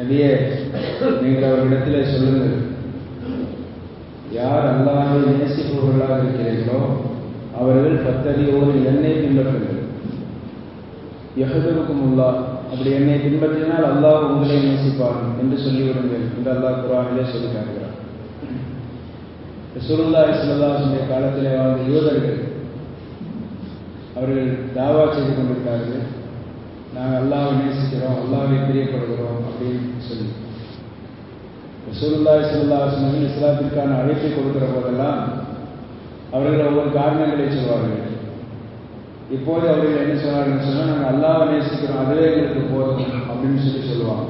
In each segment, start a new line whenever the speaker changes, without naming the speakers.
நபியே நீங்கள் அவர்களிடத்திலே சொல்லுங்கள் யார் அல்லாஹை நேசிப்பவர்களாக இருக்கிறீர்களோ அவர்கள் பத்தடியோடு என்னை பின்பற்றுங்கள் எஹதுக்கும் உள்ளா அப்படி என்னை பின்பற்றினால் அல்லாஹ் உங்களை நேசிப்பான் என்று சொல்லிவிடுங்கள் என்று அல்லாஹ் குரானிலே சொல்லி காட்டுகிறார் சுருல்லாய் சுல்லாசுடைய காலத்திலே வாழ்ந்த யூதர்கள் அவர்கள் தாவா செய்து கொண்டிருக்கிறார்கள் நாங்கள் அல்லாவை நேசிக்கிறோம் அல்லாவை பிரியப்படுகிறோம் அப்படின்னு சொல்லி சுருல்லாய் சுல்லாசுமர்கள் இஸ்லாத்திற்கான அழைப்பை கொடுக்கிற போதெல்லாம் அவர்கள் ஒவ்வொரு காரணங்களை சொல்வார்கள் இப்போது அவர்கள் என்ன சொன்னார்கள் சொன்னால் நாங்கள் அல்லாவை நேசிக்கிறோம் அதுவே எங்களுக்கு போதும் அப்படின்னு சொல்லி சொல்லுவாங்க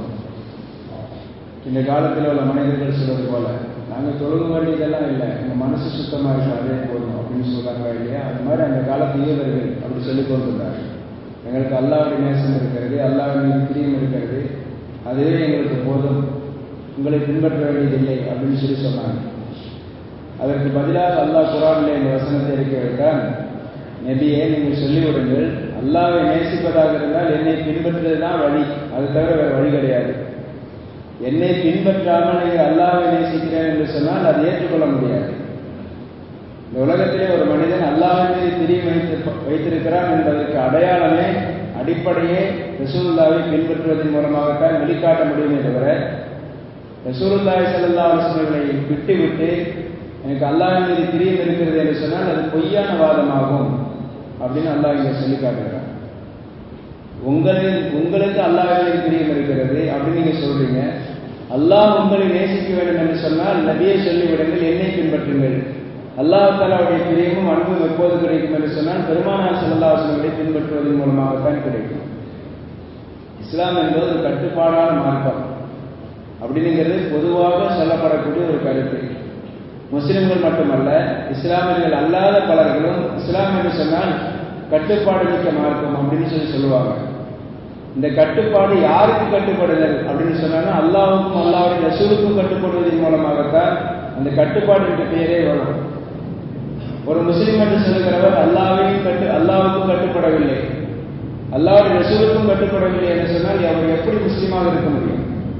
இந்த காலத்தில் உள்ள மனிதர்கள் சொல்வது போல நாங்கள் தொழுக வேண்டியதெல்லாம் இல்லை எங்கள் மனசு சுத்தமாக இருக்கு அதே போதும் அப்படின்னு சொல்றாங்க இல்லையா அது மாதிரி அந்த காலத்து ஈவர்கள் அப்படி சொல்லிக் கொண்டிருந்தாங்க எங்களுக்கு அல்லாவுடைய நேசம் இருக்கிறது அல்லாவின் மீது பிரியம் இருக்கிறது அதுவே எங்களுக்கு போதும் உங்களை பின்பற்ற வேண்டியதில்லை அப்படின்னு சொல்லி சொன்னாங்க அதற்கு பதிலாக அல்லாஹ் குரானில் இந்த வசனத்தை இருக்க வைத்தான் நபியே நீங்கள் சொல்லிவிடுங்கள் அல்லாவை நேசிப்பதாக இருந்தால் என்னை பின்பற்றுவது தான் வழி அது தவிர வேறு வழி கிடையாது என்னை பின்பற்றாமல் நீங்கள் அல்லாவை நேசிக்கிறேன் என்று சொன்னால் அது ஏற்றுக்கொள்ள முடியாது இந்த உலகத்திலே ஒரு மனிதன் அல்லாவின் மீது பிரியம் வைத்து வைத்திருக்கிறான் என்பதற்கு அடையாளமே அடிப்படையே ரசூல்லாவை பின்பற்றுவதன் மூலமாகத்தான் வெளிக்காட்ட முடியுமே தவிர ரசூலுல்லாய் சல்லா அலுவலர்களை விட்டுவிட்டு எனக்கு அல்லாவின் மீது பிரியம் இருக்கிறது என்று சொன்னால் அது பொய்யான வாதமாகும் அப்படின்னு அல்லாஹ் இங்கே சொல்லி காட்டுகிறார் உங்களின் உங்களுக்கு அல்லாஹின் மீது பிரியம் இருக்கிறது அப்படின்னு நீங்க சொல்றீங்க அல்லாஹ் உங்களை நேசிக்க வேண்டும் என்று சொன்னால் நபியை சொல்லிவிடுங்கள் என்னை பின்பற்றுங்கள் அல்லாஹ் தாலாவுடைய பிரியமும் அன்பும் எப்போது கிடைக்கும் என்று சொன்னால் பெருமானார் செல்லாசனங்களை பின்பற்றுவதன் மூலமாகத்தான் கிடைக்கும் இஸ்லாம் என்பது ஒரு கட்டுப்பாடான மார்க்கம் அப்படிங்கிறது பொதுவாக சொல்லப்படக்கூடிய ஒரு கருத்து முஸ்லிம்கள் மட்டுமல்ல இஸ்லாமியர்கள் அல்லாத பலர்களும் இஸ்லாம் என்று சொன்னால் கட்டுப்பாடு மிக்க மார்க்கம் அப்படின்னு சொல்லி சொல்லுவாங்க இந்த கட்டுப்பாடு யாருக்கு கட்டுப்படுதல் அப்படின்னு சொன்னாங்கன்னா அல்லாவுக்கும் அல்லாவுடைய ரசூலுக்கும் கட்டுப்படுவதன் மூலமாகத்தான் அந்த கட்டுப்பாடு என்ற பெயரே வரும் ஒரு முஸ்லிம் என்று சொல்லுகிறவர் அல்லாவையும் கட்டு அல்லாவுக்கும் கட்டுப்படவில்லை அல்லாவுடைய ரசூலுக்கும் கட்டுப்படவில்லை என்று சொன்னால் அவர் எப்படி முஸ்லீமாக இருக்க முடியும்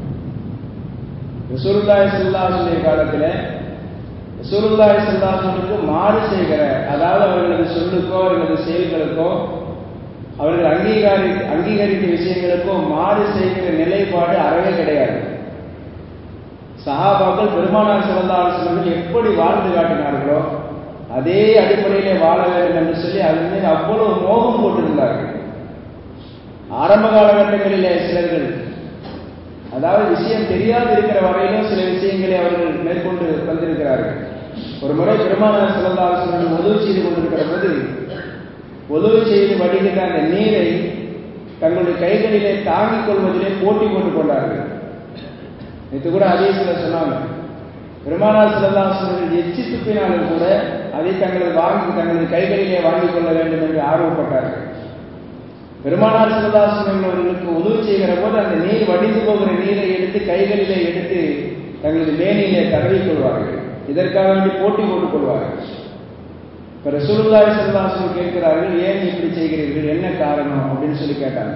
ரசூலுல்லாய் சல்லாஹுடைய காலத்தில் ரசூலுல்லாய் சல்லாஹனுக்கு மாறு செய்கிற அதாவது அவர்களது சொல்லுக்கோ அவர்களது செயல்களுக்கோ அவர்கள் அங்கீகாரி அங்கீகரித்த விஷயங்களுக்கோ மாறு செய்கிற நிலைப்பாடு அறவே கிடையாது சஹாபாக்கள் பெருமானார் சிறந்த ஆலோசனைகள் எப்படி வாழ்ந்து காட்டினார்களோ அதே அடிப்படையிலே வாழ வேண்டும் என்று சொல்லி அதன் மீது அவ்வளவு மோகம் கொண்டிருந்தார்கள் ஆரம்ப காலகட்டங்களிலே சிலர்கள் அதாவது விஷயம் தெரியாது இருக்கிற வரையிலும் சில விஷயங்களை அவர்கள் மேற்கொண்டு வந்திருக்கிறார்கள் ஒரு முறை பெருமானார் சிறந்த ஆலோசனைகள் உதவி செய்து கொண்டிருக்கிற போது உதவி செய்து வடிகின்ற அந்த நீரை தங்களுடைய கைகளிலே தாங்கிக் கொள்வதிலே போட்டி போட்டுக் கொண்டார்கள் நேற்று கூட அதே சில சொன்னாங்க பெருமானார் சிலதாசனர்கள் எச்சி துப்பினாலும் கூட அதை தங்களது வாங்கி தங்களது கைகளிலே வாங்கிக் கொள்ள வேண்டும் என்று ஆர்வப்பட்டார்கள் பெருமானார் சிலதாசனங்கள் அவர்களுக்கு உதவி செய்கிற போது அந்த நீர் வடிந்து போகிற நீரை எடுத்து கைகளிலே எடுத்து தங்களது மேனியிலே தடவிக் கொள்வார்கள் இதற்காக வேண்டி போட்டி போட்டுக் கொள்வார்கள் இப்ப ரசூலுல்லாஹி ஸல்லல்லாஹு கேட்கிறார்கள் ஏன் இப்படி செய்கிறீர்கள் என்ன காரணம் அப்படின்னு சொல்லி கேட்டாங்க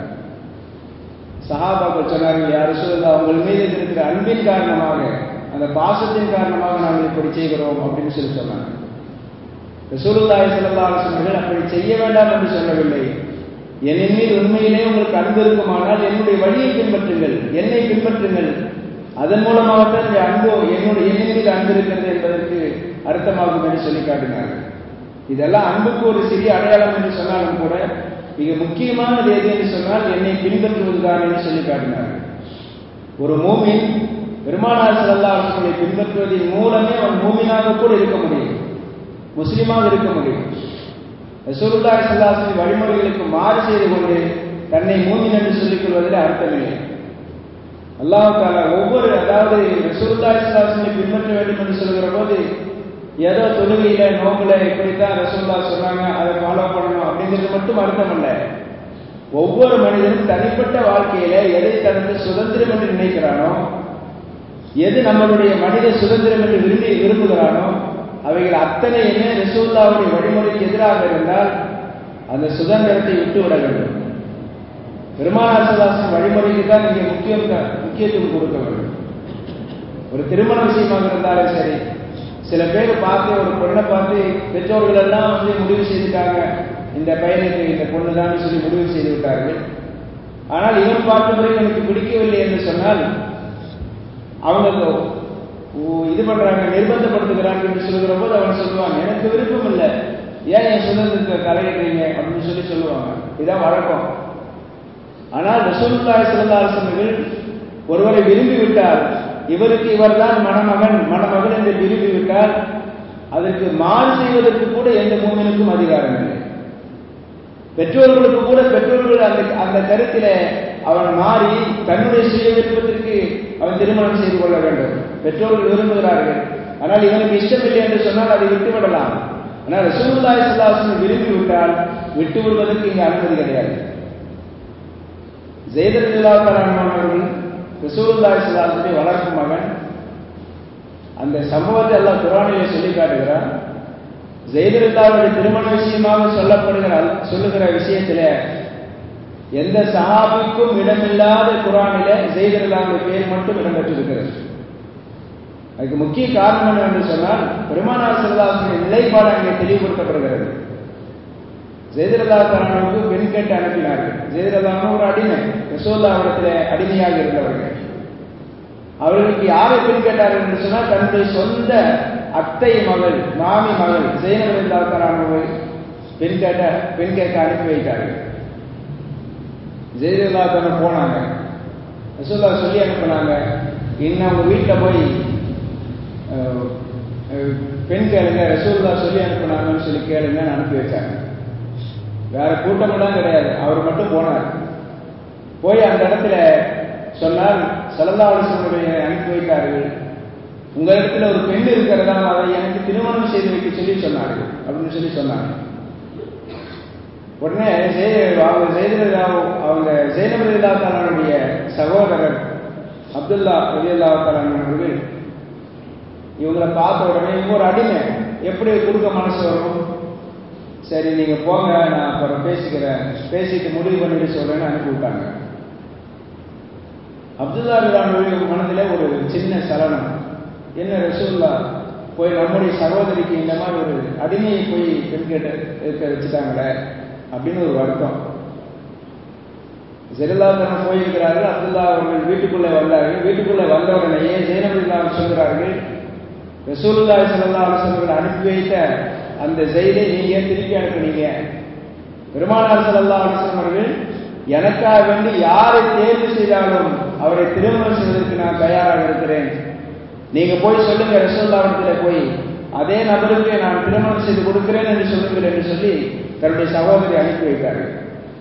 சஹாபாக்கள் சொன்னார்கள் யார் ரசூலுல்லாஹ் உங்கள் மீது இருக்கிற அன்பின் காரணமாக அந்த பாசத்தின் காரணமாக நாங்கள் இப்படி செய்கிறோம் அப்படின்னு சொல்லி சொன்னாங்க ரசூலுல்லாஹி ஸல்லல்லாஹு அலைஹி வஸல்லம் அப்படி செய்ய வேண்டாம் என்று சொல்லவில்லை என் மீது உண்மையிலே உங்களுக்கு அன்பு இருக்குமானால் என்னுடைய வழியை பின்பற்றுங்கள் என்னை பின்பற்றுங்கள் அதன் மூலமாகத்தான் இந்த அன்பு என்னுடைய என் மீது அன்பு இருக்கிறது என்பதற்கு அர்த்தமாகும் என்று சொல்லி காட்டினார்கள் இதெல்லாம் அன்புக்கு ஒரு சிறிய அடையாளம் என்று சொன்னாலும் கூட மிக முக்கியமானது எது என்று சொன்னால் என்னை பின்பற்றுவதுதான் என்று சொல்லி காட்டினார்கள் ஒரு மூமின் பெருமானார் செல்லா அவர்களை பின்பற்றுவதன் மூலமே அவன் மூமினாக கூட இருக்க முடியும் முஸ்லீமாக இருக்க முடியும் ரசூலுல்லாஹி ஸல்லல்லாஹு வழிமுறைகளுக்கு மாறு செய்து கொண்டு தன்னை மூமின் என்று சொல்லிக் கொள்வதில் அர்த்தமில்லை அல்லாஹ் தாலா ஒவ்வொரு அதாவது ரசூலுல்லாஹி ஸல்லல்லாஹு பின்பற்ற வேண்டும் என்று சொல்கிற போது ஏதோ தொழுகையில நோம்புல இப்படித்தான் ரசூல்லா சொன்னாங்க அதை ஃபாலோ பண்ணணும் அப்படிங்கிறது மட்டும் அர்த்தம் அல்ல ஒவ்வொரு மனிதனும் தனிப்பட்ட வாழ்க்கையில எதை தனது சுதந்திரம் என்று நினைக்கிறானோ எது நம்மளுடைய மனித சுதந்திரம் என்று விரும்பி விரும்புகிறானோ அவைகள் அத்தனையுமே ரசூல்லாவுடைய வழிமுறைக்கு எதிராக இருந்தால் அந்த சுதந்திரத்தை விட்டு விட வேண்டும் பெருமானார் சுதாசன் வழிமுறைக்கு தான் இங்கே முக்கியம் முக்கியத்துவம் கொடுக்க வேண்டும் ஒரு திருமண விஷயமாக இருந்தாலும் சரி சில பேர் பார்த்து ஒரு பொண்ணை பார்த்து பெற்றோர்கள் எல்லாம் வந்து முடிவு செய்துட்டாங்க இந்த பையனுக்கு இந்த பொண்ணு தான் சொல்லி முடிவு செய்து விட்டார்கள் ஆனால் இவன் பார்த்த பிறகு எனக்கு பிடிக்கவில்லை என்று சொன்னால் அவங்க இது பண்றாங்க நிர்பந்தப்படுத்துகிறாங்க என்று சொல்லுகிற போது அவன் சொல்லுவாங்க எனக்கு விருப்பம் இல்லை ஏன் என் சுதந்திரத்தை தலையிடுறீங்க அப்படின்னு சொல்லி சொல்லுவாங்க இதான் வழக்கம் ஆனால் ரசூலுல்லாய் சிறந்தாசனர்கள் ஒருவரை விரும்பி விட்டால் இவருக்கு இவர்தான் மணமகன் மணமகன் என்று விரும்பி விட்டால் அதற்கு மாறு செய்வதற்கு கூட எந்த மூமினுக்கும் அதிகாரம் இல்லை பெற்றோர்களுக்கு கூட பெற்றோர்கள் அந்த அந்த கருத்தில அவன் மாறி தன்னுடைய சுய விருப்பத்திற்கு அவன் திருமணம் செய்து கொள்ள வேண்டும் பெற்றோர்கள் விரும்புகிறார்கள் ஆனால் இவனுக்கு இஷ்டமில்லை என்று சொன்னால் அதை விட்டுவிடலாம் ஆனால் ரசூலுல்லாய் சல்லாசன் விரும்பி விட்டால் விட்டு விடுவதற்கு இங்கு அனுமதி கிடையாது ஜெயதல்லாவர்கள் ரசூலுல்லாய் சல்லாசனை வளர்க்கும் மகன் அந்த சம்பவத்தை எல்லாம் குரானிலே சொல்லி காட்டுகிறான் ஜெயதல்லாவுடைய திருமண விஷயமாக சொல்லப்படுகிற சொல்லுகிற விஷயத்துல எந்த சஹாபிக்கும் இடமில்லாத குரானில ஜெயதல்லாவுடைய பேர் மட்டும் இடம்பெற்றிருக்கிறது அதுக்கு முக்கிய காரணம் என்னவென்று சொன்னால் பெருமானார் செல்லாசனுடைய நிலைப்பாடு அங்கே தெளிவுபடுத்தப்படுகிறது ஜெயதிரல்லா தலானுக்கு பெண் கேட்டு அனுப்பினார்கள் ஜெயதிரல்லான ஒரு அடிமை யசோல்லாவிடத்தில் அடிமையாக இருந்தவர்கள் அவர்களுக்கு யாரை பெண் கேட்டார்கள் என்று சொன்னால் தன்னுடைய சொந்த அத்தை மகள் மாமி மகள் ஜெயனவரில்லா தலானுவை பெண் கேட்ட பெண் கேட்க அனுப்பி வைத்தார்கள் ஜெயதிரல்லா தலான போனாங்க யசோல்லா சொல்லி அனுப்பினாங்க இன்னும் அவங்க வீட்டில் போய் பெண் கேளுங்க ரசூல்லா சொல்லி அனுப்புனாங்கன்னு சொல்லி கேளுங்கன்னு அனுப்பி வச்சாங்க வேற கூட்டமெல்லாம் கிடையாது அவர் மட்டும் போனார் போய் அந்த இடத்துல சொன்னால் சலந்தாவளிசனுடைய அனுப்பி வைத்தார்கள் உங்க இடத்துல ஒரு பெண் இருக்கிறதா அதை எனக்கு திருமணம் செய்து வைக்க சொல்லி சொன்னார்கள் அப்படின்னு சொல்லி சொன்னாங்க உடனே அவங்க ஜெயதிரா அவங்க ஜெயனபதில்லா தாலானுடைய சகோதரர் அப்துல்லா ரலியல்லா தாலான் அவர்கள் இவங்களை பார்த்த உடனே இவங்க ஒரு அடிமை எப்படி கொடுக்க மனசு வரும் சரி நீங்க போங்க நான் அப்புறம் பேசிக்கிறேன் பேசிட்டு முடிவு பண்ணிட்டு சொல்றேன்னு அனுப்பி விட்டாங்க அப்துல்லா பிலானுடைய மனதில் ஒரு சின்ன சலனம் என்ன ரசூல்லா போய் நம்முடைய சகோதரிக்கு இந்த மாதிரி ஒரு அடிமையை போய் பெண் கேட்ட இருக்க வச்சுட்டாங்களே அப்படின்னு ஒரு வருத்தம் ஜெருல்லாத்தனம் போயிருக்கிறார்கள் அப்துல்லா அவர்கள் வீட்டுக்குள்ளே வந்தார்கள் வீட்டுக்குள்ளே வந்த உடனேயே ஜெயனபுல்லா சொல்கிறார்கள் ரசூலுல்லா சல்லா அலுவலர்கள் அனுப்பி வைத்த அந்த செய்தியை நீங்க திருப்பி அனுப்புனீங்க பெருமானார் சல்லா அலுவலம் அவர்கள் எனக்காக வேண்டி யாரை தேர்வு செய்தாலும் அவரை திருமணம் செய்வதற்கு நான் தயாராக இருக்கிறேன் நீங்க போய் சொல்லுங்க ரசோல்லாவிடத்துல போய் அதே நபருக்கு நான் திருமணம் செய்து கொடுக்கிறேன் என்று சொல்லுங்கள் என்று சொல்லி தன்னுடைய சகோதரி அனுப்பி வைத்தார்கள்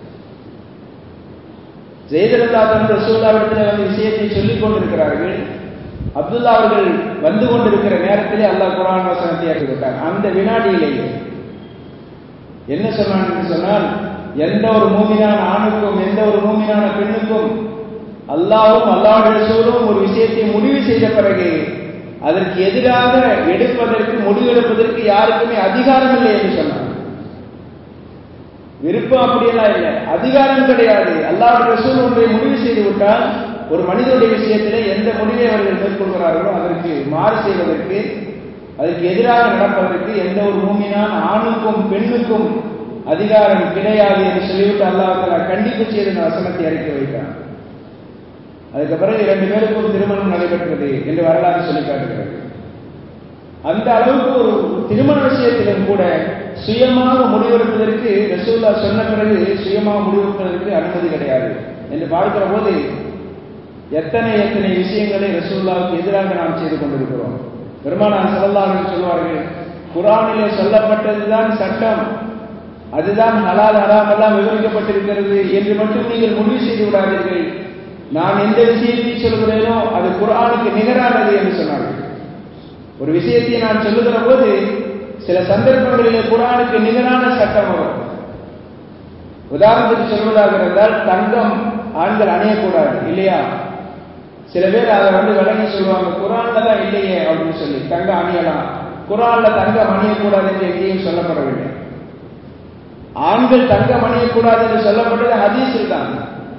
ஜெயதல்லா தன் ரசூல்லாவிடத்தில் வந்து விஷயத்தை சொல்லிக் கொண்டிருக்கிறார்கள் அப்துல்லா அவர்கள் வந்து கொண்டிருக்கிற நேரத்திலே அல்லாஹ் குரான் வசனத்தை அறிவித்தார் அந்த வினாடியிலேயே என்ன சொன்னான் சொன்னால் எந்த ஒரு மூமினான ஆணுக்கும் எந்த ஒரு மூமினான பெண்ணுக்கும் அல்லாவும் அல்லாவுடைய ரசூலும் ஒரு விஷயத்தை முடிவு செய்த பிறகு அதற்கு எதிராக எடுப்பதற்கு முடிவெடுப்பதற்கு யாருக்குமே அதிகாரம் இல்லை என்று சொன்னார் விருப்பம் அப்படியெல்லாம் இல்லை அதிகாரம் கிடையாது அல்லாவுடைய ரசூல் ஒன்றை முடிவு செய்து விட்டால் ஒரு மனிதனுடைய விஷயத்திலே எந்த முடிவை அவர்கள் மேற்கொள்கிறார்களோ அதற்கு மாறு செய்வதற்கு அதற்கு எதிராக நடப்பதற்கு எந்த ஒரு மூமினான் ஆணுக்கும் பெண்ணுக்கும் அதிகாரம் கிடையாது என்று சொல்லிவிட்டு அல்லாஹ் கண்டிப்பு செய்து இந்த வசனத்தை இறக்கி வைத்தான் அதுக்கு பிறகு இரண்டு பேருக்கும் திருமணம் நடைபெற்றது என்று வரலாறு சொல்லி காட்டுகிறது அந்த அளவுக்கு ஒரு திருமண விஷயத்திலும் கூட சுயமாக முடிவெடுப்பதற்கு ரசூல்லா சொன்ன பிறகு சுயமாக முடிவெடுப்பதற்கு அனுமதி கிடையாது என்று பார்க்கிற போது எத்தனை எத்தனை விஷயங்களை ரசூல்லாவுக்கு எதிராக நாம் செய்து கொண்டிருக்கிறோம் பெருமானார் செல்லல்லார்கள் சொல்வார்கள் குரானிலே சொல்லப்பட்டதுதான் சட்டம் அதுதான் ஹலால் ஹராம் எல்லாம் விவரிக்கப்பட்டிருக்கிறது என்று மட்டும் நீங்கள் முடிவு செய்து விடாதீர்கள் நான் எந்த விஷயத்தை சொல்கிறேனோ அது குரானுக்கு நிகரானது என்று சொன்னார்கள் ஒரு விஷயத்தை நான் சொல்லுகிற போது சில சந்தர்ப்பங்களிலே குரானுக்கு நிகரான சட்டம் வரும் உதாரணத்துக்கு சொல்வதாக இருந்தால் தங்கம் ஆண்கள் அணியக்கூடாது இல்லையா சில பேர் அதை வந்து விளங்கி சொல்லுவாங்க குரான்ல தான் இல்லையே அப்படின்னு சொல்லி தங்கம் அணியலாம் குரான்ல தங்கம் அணியக்கூடாது என்று எங்கேயும் சொல்லப்படவில்லை ஆண்கள் தங்கம் அணியக்கூடாது என்று சொல்லப்பட்டது ஹதீஸில் தான்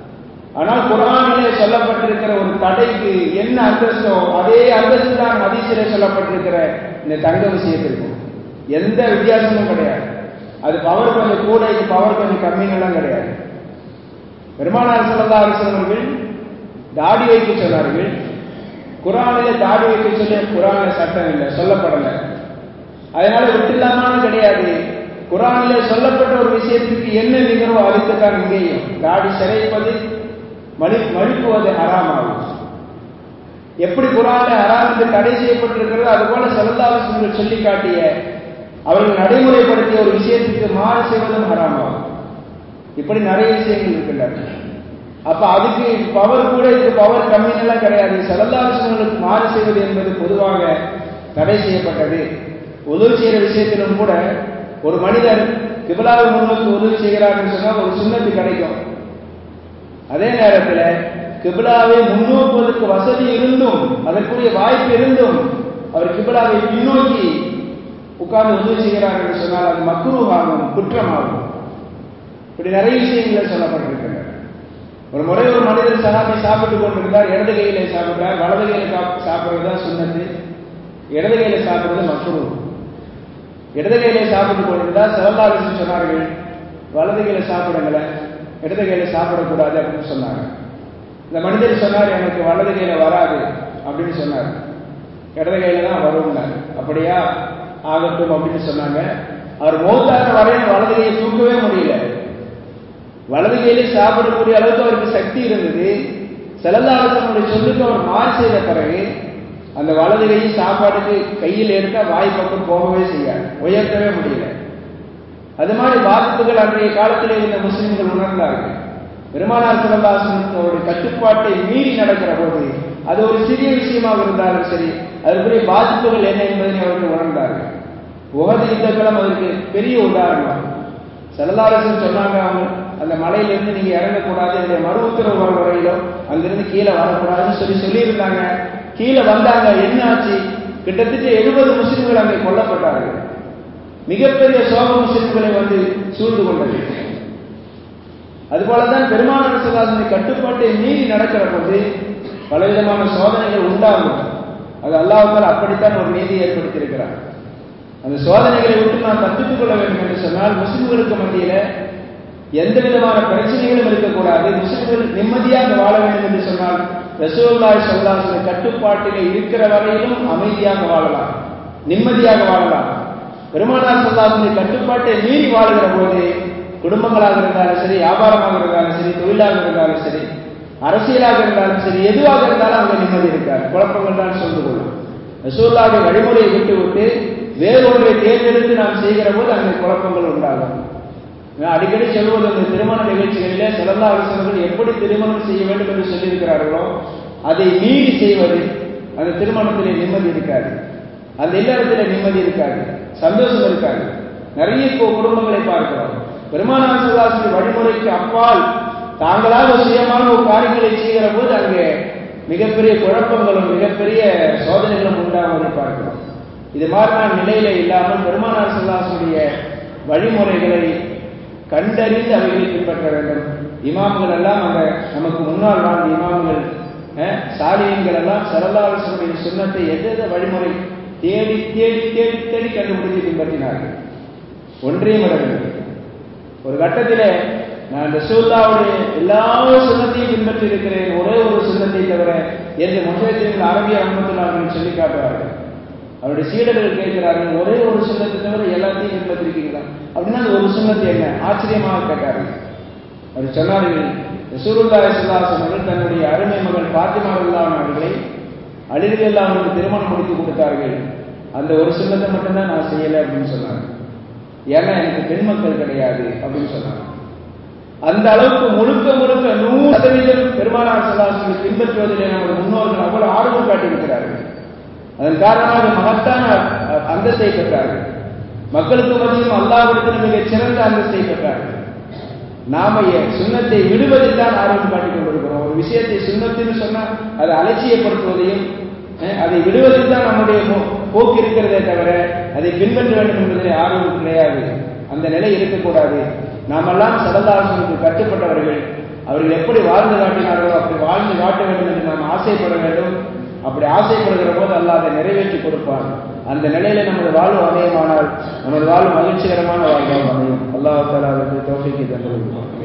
ஆனால் குரானிலே சொல்லப்பட்டிருக்கிற ஒரு தடைக்கு என்ன அந்தஸ்தோ அதே அந்தஸ்து தான் ஹதீஸிலே சொல்லப்பட்டிருக்கிற இந்த தங்க விஷயத்திற்கும் எந்த வித்தியாசமும் கிடையாது அது பவர் கொஞ்சம் கூட இது பவர் கொஞ்சம் கம்மிங்கெல்லாம் கிடையாது பெருமானார் சல்லா அலிஸ்லாம் அவர்கள் தாடி வைக்க சொன்னார்கள் குரானிலே தாடி வைக்க சொல்லி குரானில சட்டம் இல்லை சொல்லப்படலை அதனால விட்டுலாமான்னு கிடையாது குரானிலே சொல்லப்பட்ட ஒரு விஷயத்துக்கு என்ன நிகரோ அதுக்கு தான் இங்கேயும் தாடி சிறைப்பது மழி மழிப்புவது ஹராமாகும் எப்படி குரானில் ஹராம் என்று தடை செய்யப்பட்டிருக்கிறதோ அதுபோல செலந்தாலோசனைகள் சொல்லி காட்டிய அவர்கள் நடைமுறைப்படுத்திய ஒரு விஷயத்துக்கு மாறு செய்வதும் ஹராமாகும் இப்படி நிறைய விஷயங்கள் இருக்கின்றன அப்ப அதுக்கு பவர் கூட இதுக்கு பவர் கம்மின்னெல்லாம் கிடையாது செலந்தாலோசனைகளுக்கு மாறு செய்வது என்பது பொதுவாக தடை செய்யப்பட்டது உதவி செய்யற விஷயத்திலும் கூட ஒரு மனிதர் கிபிலாவை முன்னோக்கி உதவி செய்கிறார்னு சொன்னால் ஒரு சுண்ணத்து கிடைக்கும் அதே நேரத்தில் கிபிலாவை முன்னோக்குவதற்கு வசதி இருந்தும் அதற்குரிய வாய்ப்பு இருந்தும் அவர் கிபிலாவை பின்னோக்கி உட்கார்ந்து உதவி செய்கிறார் என்று சொன்னால் அது மக்குருவாகும் குற்றமாகும் இப்படி நிறைய விஷயங்களை சொல்லப்பட்டிருக்கின்றன ஒரு முறை ஒரு மனிதர் சலாமி சாப்பிட்டு கொண்டிருந்தார் இடது கையிலே சாப்பிட்டார் வலது கையில சாப்பிடுறது தான் சுண்ணத்து இடது கையில சாப்பிடுறது மக்குரு இடது கையில சாப்பிட்டு கொண்டிருந்தால் சிறந்தாலும் சொன்னார்கள் வலது கையில சாப்பிடுங்களேன் இடது கையில சாப்பிடக்கூடாது அப்படின்னு சொன்னாங்க இந்த மனிதர் சொன்னார் எனக்கு வலது கையில வராது அப்படின்னு சொன்னார் இடது கையில தான் வரும்னார் அப்படியா ஆகட்டும் அப்படின்னு சொன்னாங்க அவர் மௌத்தான வரையும் வலது கையை தூக்கவே முடியல வலது கையிலே சாப்பிடக்கூடிய அளவுக்கு அவருக்கு சக்தி இருந்தது செலந்தாலத்தினுடைய சொல்லுக்கு அவர் மாறு செய்த பிறகு அந்த வலது கை சாப்பாடுக்கு கையில் எடுக்க வாய் பக்கம் போகவே செய்யாது உயர்த்தவே முடியல அது மாதிரி பாதிப்புகள் அன்றைய காலத்தில் இருந்த முஸ்லிம்கள் உணர்ந்தார்கள் பெருமானார் சிவதாசனுக்கு அவருடைய கட்டுப்பாட்டை மீறி நடக்கிற போது அது ஒரு சிறிய விஷயமாக இருந்தாலும் சரி அதற்குரிய பாதிப்புகள் என்ன என்பதை அவர்கள் உணர்ந்தார்கள் உகது யுத்தக்களம் அதற்கு பெரிய உதாரணம் செலதாரசன் சொன்னாங்க அவங்க அந்த மலையிலிருந்து நீங்க இறங்கக்கூடாது என்னுடைய மறு உத்தரவு வர வரையிலும் அங்கிருந்து கீழே வரக்கூடாதுன்னு சொல்லி சொல்லியிருந்தாங்க கீழே வந்தாங்க என்ன ஆச்சு கிட்டத்தட்ட எழுபது முஸ்லிம்கள் அங்கே கொல்லப்பட்டார்கள் மிகப்பெரிய சோக முஸ்லிம்களை வந்து சூழ்ந்து கொண்டது அதுபோலதான் பெருமானார் சல்லாசனை கட்டுப்பாட்டை மீறி நடக்கிற போது பலவிதமான சோதனைகள் உண்டாகும் அது அல்லாவுக்கால் அப்படித்தான் ஒரு நீதி ஏற்படுத்தியிருக்கிறார் அந்த சோதனைகளை விட்டு நாம் தப்பித்துக் கொள்ள வேண்டும் என்று சொன்னால் முஸ்லிம்களுக்கு மத்தியில எந்த விதமான பிரச்சனைகளும் இருக்கக்கூடாது முஸ்லிம்கள் நிம்மதியாக வாழ வேண்டும் என்று சொன்னால் ரசூல்லாய் சொல்லாசன கட்டுப்பாட்டிலே இருக்கிற வரையிலும் அமைதியாக வாழலாம் நிம்மதியாக வாழலாம் பெருமானார் சொல்லாசனை கட்டுப்பாட்டை மீறி வாழுகிற போது குடும்பங்களாக இருந்தாலும் சரி வியாபாரமாக இருந்தாலும் சரி தொழிலாக இருந்தாலும் சரி அரசியலாக இருந்தாலும் சரி எதுவாக இருந்தாலும் அங்கே நிம்மதி இருக்காது குழப்பங்கள் தான் சொல்ந்து கொள்ளும் ரசூல்லாவுடைய வழிமுறையை விட்டு விட்டு வேறொன்றை தேர்ந்தெடுத்து நாம் செய்கிற போது அங்கே குழப்பங்கள் உண்டாகும் அடிக்கடி சொல்வது இந்த திருமண நிகழ்ச்சிகளிலே சிறந்த அரசர்கள் எப்படி திருமணம் செய்ய வேண்டும் என்று சொல்லியிருக்கிறார்களோ அதை மீறி செய்வது அந்த திருமணத்திலே நிம்மதி இருக்காது அந்த இல்லறத்திலே நிம்மதி இருக்காது சந்தோஷம் இருக்காது நிறைய குடும்பங்களை பார்க்கிறோம் பெருமானார் சுல்லாசின் வழிமுறைக்கு அப்பால் தாங்களாக சுயமான ஒரு காரியங்களை செய்கிற போது அங்கே மிகப்பெரிய குழப்பங்களும் மிகப்பெரிய சோதனைகளும் உண்டாவதை பார்க்கிறோம் இது மாதிரியான நிலையில இல்லாமல் பெருமானார் சுல்லாசனுடைய வழிமுறைகளை கண்டறிந்து அவைகளை பின்பற்ற வேண்டும் இமாம்கள் எல்லாம் அந்த நமக்கு முன்னால் வாழ்ந்த இமாம்கள் சாலியன்கள் எல்லாம் சரதாரசனுடைய சுண்ணத்தை எந்த வழிமுறை தேடி தேடி தேடி தேடி கண்டுபிடித்து பின்பற்றினார்கள் ஒன்றையும் விடவில்லை ஒரு கட்டத்தில் நான் ரசூல்லாவுடைய எல்லா சுண்ணத்தையும் பின்பற்றி இருக்கிறேன் ஒரே ஒரு சுண்ணத்தை தவிர என்று முஷத்தில் அரபிய அனுமத்துள்ளார்கள் சொல்லி காட்டுவார்கள் அவருடைய சீடர்கள் கேட்கிறார்கள் ஒரே ஒரு சுண்ணத்தை தவிர எல்லாத்தையும் பின்பற்றிருக்கீங்களா அப்படின்னா அது ஒரு சுண்ணத்து என்ன ஆச்சரியமாக கேட்டார்கள் அவர் சொன்னார்கள் ரசூருல்லா சுல்லாசன் அவர்கள் தன்னுடைய அருமை மகள் பாத்திமா இல்லாம அவர்களை அழிவு அவர்களுக்கு திருமணம் முடித்து கொடுத்தார்கள் அந்த ஒரு சுண்ணத்தை மட்டும்தான் நான் செய்யலை அப்படின்னு சொன்னாங்க ஏன்னா எனக்கு பெண் மக்கள் கிடையாது அப்படின்னு சொன்னாங்க அந்த அளவுக்கு முழுக்க முழுக்க நூறு சதவீதம் பெருமானார் சல்லாசனை பின்பற்றுவதிலே நமது முன்னோர்கள் அவ்வளவு ஆர்வம் காட்டியிருக்கிறார்கள் அதன் காரணமாக மகத்தான அந்தஸ்தை பெற்றார்கள் மக்களுக்கு மத்தியும் அல்லாவிடத்தில் மிக சிறந்த அந்தஸ்தை பெற்றார்கள் நாம சுண்ணத்தை விடுவதில் தான் ஆர்வம் காட்டிக் கொண்டிருக்கிறோம் ஒரு விஷயத்தை சுண்ணத்துன்னு சொன்னா அதை அலட்சியப்படுத்துவதையும் அதை விடுவதில் தான் நம்முடைய போக்கு இருக்கிறதே தவிர அதை பின்பற்ற வேண்டும் என்பதிலே ஆர்வம் கிடையாது அந்த நிலை இருக்கக்கூடாது நாமெல்லாம் சரதாசனுக்கு கட்டுப்பட்டவர்கள் அவர்கள் எப்படி வாழ்ந்து காட்டினார்களோ அப்படி வாழ்ந்து காட்ட வேண்டும் என்று நாம் ஆசைப்பட வேண்டும் அப்படி ஆசைப்படுகிற போது அல்லாஹ் அதை நிறைவேற்றி கொடுப்பான் அந்த நிலையில நமது வாழ்வு அமையமானால் நமது வாழ்வு மகிழ்ச்சிகரமான வாழ்வாக அமையும் அல்லாஹ் தாலா அவருக்கு தோஃபிக்கு தந்து